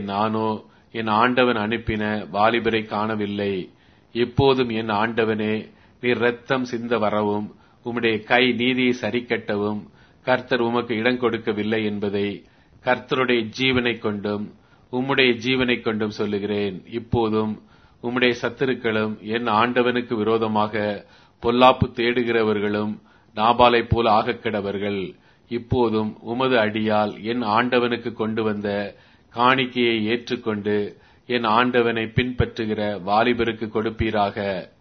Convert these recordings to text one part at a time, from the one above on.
நானோ என் ஆண்டவன் அனுப்பின வாலிபரை காணவில்லை இப்போதும் என் ஆண்டவனே நீர் இரத்தம் சிந்த வரவும் உம்முடைய கை நீதியை சரிக்கட்டவும் கர்த்தர் உமக்கு இடம் கொடுக்கவில்லை என்பதை கர்த்தருடைய ஜீவனைக் கொண்டும் உம்முடைய ஜீவனைக் கொண்டும் சொல்லுகிறேன் இப்போதும் உம்முடைய சத்துருக்களும் என் ஆண்டவனுக்கு விரோதமாக பொல்லாப்பு தேடுகிறவர்களும் நாபாலைப் போல ஆகக்கிடவர்கள் இப்போதும் உமது அடியால் என் ஆண்டவனுக்கு கொண்டு வந்த காணிக்கையை ஏற்றுக்கொண்டு என் ஆண்டவனை பின்பற்றுகிற வாலிபருக்கு கொடுப்பீராக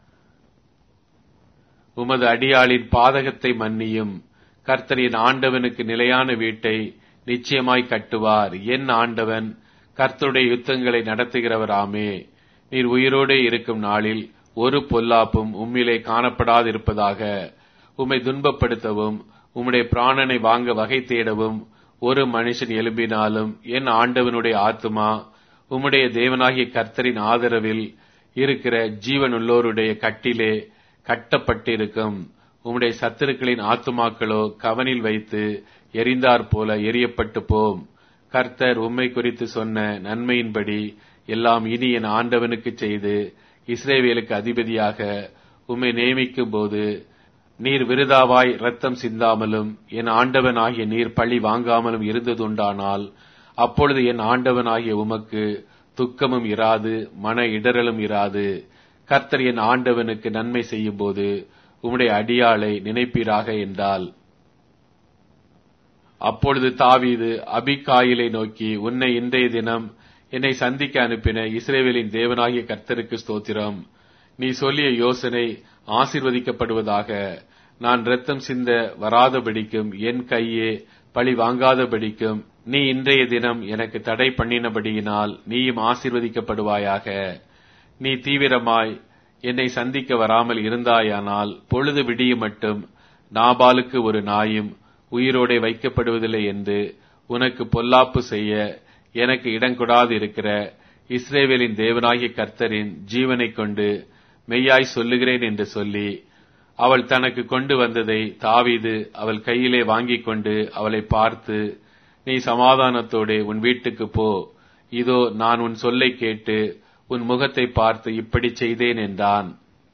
உமது அடியாளின் பாதகத்தை மன்னியும் கர்த்தரின் ஆண்டவனுக்கு நிலையான வீட்டை நிச்சயமாய் கட்டுவார் என் ஆண்டவன் கர்த்தருடைய யுத்தங்களை நடத்துகிறவராமே நீர் உயிரோடே இருக்கும் நாளில் ஒரு பொல்லாப்பும் உம்மிலே காணப்படாதிருப்பதாக உம்மை துன்பப்படுத்தவும் உம்முடைய பிராணனை வாங்க வகை தேடவும் ஒரு மனுஷன் எழும்பினாலும் என் ஆண்டவனுடைய ஆத்துமா உம்முடைய தேவனாகிய கர்த்தரின் ஆதரவில் இருக்கிற ஜீவனுள்ளோருடைய கட்டிலே கட்டப்பட்டிருக்கும் உம்முடைய சத்துருக்களின் ஆத்துமாக்களோ கவனில் வைத்து எரிந்தாற் போல எரியப்பட்டு போம் கர்த்தர் உம்மை குறித்து சொன்ன நன்மையின்படி எல்லாம் இனி என் ஆண்டவனுக்கு செய்து இஸ்ரேவேலுக்கு அதிபதியாக உம்மை நியமிக்கும் போது நீர் விருதாவாய் ரத்தம் சிந்தாமலும் என் ஆண்டவனாகிய நீர் பழி வாங்காமலும் இருந்ததுண்டானால் அப்பொழுது என் ஆண்டவனாகிய உமக்கு துக்கமும் இராது மன இடரலும் இராது கர்த்தர் என் ஆண்டவனுக்கு நன்மை செய்யும் போது உம்முடைய அடியாளை நினைப்பீராக என்றால் அப்பொழுது தாவீது அபிகாயிலை நோக்கி உன்னை இன்றைய தினம் என்னை சந்திக்க அனுப்பின இஸ்ரேவேலின் தேவனாகிய கர்த்தருக்கு ஸ்தோத்திரம் நீ சொல்லிய யோசனை ஆசிர்வதிக்கப்படுவதாக நான் இரத்தம் சிந்த வராதபடிக்கும் என் கையே பழி வாங்காதபடிக்கும் நீ இன்றைய தினம் எனக்கு தடை பண்ணினபடியினால் நீயும் ஆசிர்வதிக்கப்படுவாயாக நீ தீவிரமாய் என்னை சந்திக்க வராமல் இருந்தாயானால் பொழுது விடியும் மட்டும் நாபாலுக்கு ஒரு நாயும் உயிரோடே வைக்கப்படுவதில்லை என்று உனக்கு பொல்லாப்பு செய்ய எனக்கு இடங்கொடாது இருக்கிற இஸ்ரேவேலின் தேவனாகிய கர்த்தரின் ஜீவனைக் கொண்டு மெய்யாய் சொல்லுகிறேன் என்று சொல்லி அவள் தனக்கு கொண்டு வந்ததை தாவீது அவள் கையிலே வாங்கிக் கொண்டு அவளை பார்த்து நீ சமாதானத்தோடே உன் வீட்டுக்கு போ இதோ நான் உன் சொல்லை கேட்டு உன் முகத்தை பார்த்து இப்படி செய்தேன் என்றான்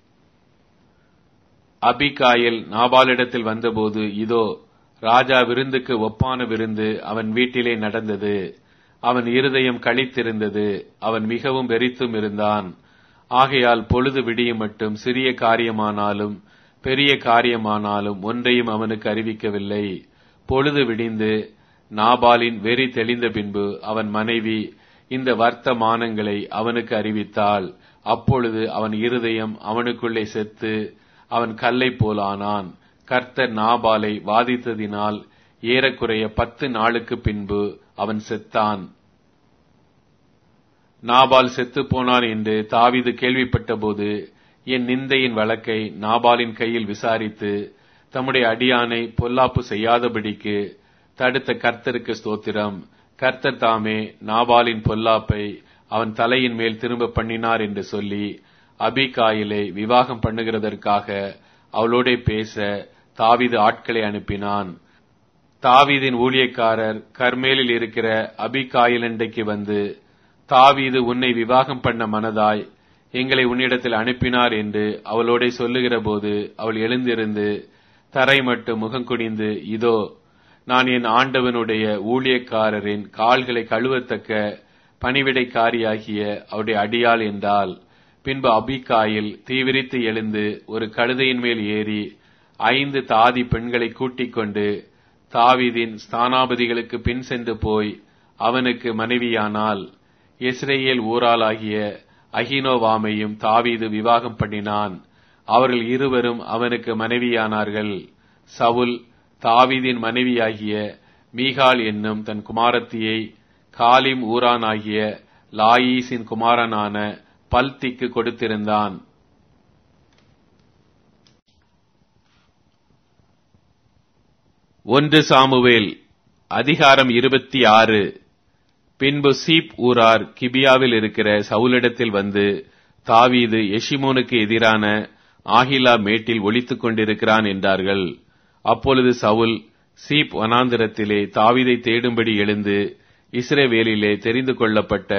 அபிகாயில் நாபாலிடத்தில் வந்தபோது இதோ ராஜா விருந்துக்கு ஒப்பான விருந்து அவன் வீட்டிலே நடந்தது அவன் இருதயம் கழித்திருந்தது அவன் மிகவும் வெறித்தும் இருந்தான் ஆகையால் பொழுது விடியும் மட்டும் சிறிய காரியமானாலும் பெரிய காரியமானாலும் ஒன்றையும் அவனுக்கு அறிவிக்கவில்லை பொழுது விடிந்து நாபாலின் வெறி தெளிந்த பின்பு அவன் மனைவி இந்த வர்த்தமானங்களை அவனுக்கு அறிவித்தாள் அப்பொழுது அவன் இருதயம் அவனுக்குள்ளே செத்து அவன் கல்லை போலானான் கர்த்தர் நாபாலை வாதித்ததினால் ஏறக்குறைய பத்து நாளுக்கு பின்பு அவன் செத்தான் நாபால் செத்து போனான் என்று தாவிது கேள்விப்பட்டபோது என் நிந்தையின் வழக்கை நாபாலின் கையில் விசாரித்து தம்முடைய அடியானை பொல்லாப்பு செய்யாதபடிக்கு தடுத்த கர்த்தருக்கு ஸ்தோத்திரம் கர்த்தர் தாமே நாபாலின் பொல்லாப்பை அவன் தலையின் மேல் திரும்ப பண்ணினார் என்று சொல்லி அபிகாயிலை விவாகம் பண்ணுகிறதற்காக அவளோட பேச தாவிது ஆட்களை அனுப்பினான் தாவீதின் ஊழியக்காரர் கர்மேலில் இருக்கிற அபிகாயிலண்டைக்கு வந்து தாவீது உன்னை விவாகம் பண்ண மனதாய் எங்களை உன்னிடத்தில் அனுப்பினார் என்று அவளோட சொல்லுகிற போது அவள் எழுந்திருந்து தரை மட்டும் முகங்குடிந்து இதோ நான் என் ஆண்டவனுடைய ஊழியக்காரரின் கால்களை கழுவத்தக்க பணிவிடைக்காரியாகிய அவருடைய அடியாள் என்றால் பின்பு அபிகாயில் தீவிரித்து எழுந்து ஒரு கழுதையின் மேல் ஏறி ஐந்து தாதி பெண்களை கூட்டிக் கொண்டு தாவீதின் ஸ்தானாபதிகளுக்கு பின் சென்று போய் அவனுக்கு மனைவியானால் இஸ்ரேல் ஊராளாகிய அகினோவாமையும் தாவீது விவாகம் பண்ணினான் அவர்கள் இருவரும் அவனுக்கு மனைவியானார்கள் சவுல் தாவீதின் மனைவியாகிய மீகால் என்னும் தன் குமாரத்தியை காலிம் ஊரானாகிய லாயீசின் குமாரனான பல்திக்கு கொடுத்திருந்தான் ஒன்று சாமுவேல் அதிகாரம் இருபத்தி ஆறு பின்பு சீப் ஊரார் கிபியாவில் இருக்கிற சவுலிடத்தில் வந்து தாவீது எஷிமோனுக்கு எதிரான ஆகிலா மேட்டில் ஒளித்துக் கொண்டிருக்கிறான் என்றார்கள் அப்பொழுது சவுல் சீப் வனாந்திரத்திலே தாவீதை தேடும்படி எழுந்து இஸ்ரவேலிலே தெரிந்து கொள்ளப்பட்ட